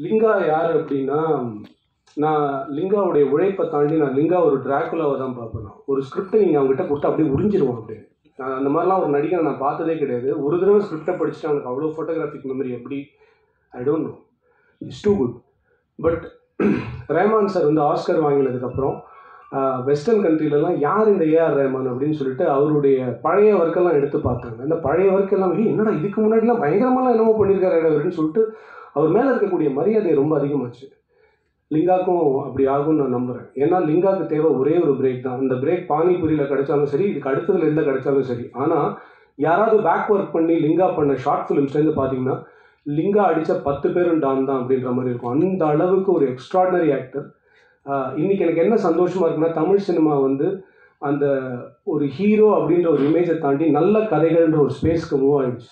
லிங்கா யார் அப்படின்னா நான் லிங்காவுடைய உழைப்பை தாண்டி நான் லிங்கா ஒரு டிராகுலாவை தான் பார்ப்பேன் நான். ஒரு ஸ்கிரிப்டை நீங்கள் அவங்ககிட்ட கொடுத்து அப்படியே உறிஞ்சிருவான் அப்படியே நான் அந்த மாதிரிலாம் ஒரு நடிகரை நான் பார்த்ததே கிடையாது ஒரு தடவை ஸ்கிரிப்டை படிச்சுட்டு அவனுக்கு அவ்வளோ ஃபோட்டோகிராஃபிக் மெமரி எப்படி I don't know it's too good but Rahman sir வந்து ஆஸ்கர் வாங்கினதுக்கப்புறம் வெஸ்டர்ன் கண்ட்ரிலலாம் யார் இந்த ஏஆர் ரஹ்மான் அப்படின்னு சொல்லிட்டு அவருடைய பழைய ஒர்க்கெல்லாம் எடுத்து பார்த்தாங்க அந்த பழைய ஒர்க்கெல்லாம் "ஏய், என்னடா இதுக்கு முன்னாடிலாம் பயங்கரமாலாம் என்னமோ பண்ணியிருக்காரு அப்படின்னு சொல்லிட்டு அவர் மேலே இருக்கக்கூடிய மரியாதை ரொம்ப அதிகமாச்சு லிங்காக்கும் அப்படி ஆகும்னு நான் நம்புகிறேன் ஏன்னா லிங்காக்கு தேவை ஒரே ஒரு பிரேக் தான் அந்த பிரேக் பானிபூரியில் கிடைச்சாலும் சரி இதுக்கு அடுத்ததுல எந்த கிடைச்சாலும் சரி ஆனால் யாராவது பேக் ஒர்க் பண்ணி லிங்கா பண்ண ஷார்ட் ஃபிலிம்ஸ்லேருந்து பார்த்தீங்கன்னா லிங்கா அடித்த பத்து பேரும் டான் தான் அப்படின்ற மாதிரி இருக்கும் அந்த அளவுக்கு ஒரு எக்ஸ்ட்ராடினரி ஆக்டர் இன்னைக்கு எனக்கு என்ன சந்தோஷமாக இருக்குன்னா தமிழ் சினிமா வந்து அந்த ஒரு ஹீரோ அப்படின்ற ஒரு இமேஜை தாண்டி நல்ல கதைகள்ன்ற ஒரு ஸ்பேஸ்க்கு மூவ் ஆயிடுச்சு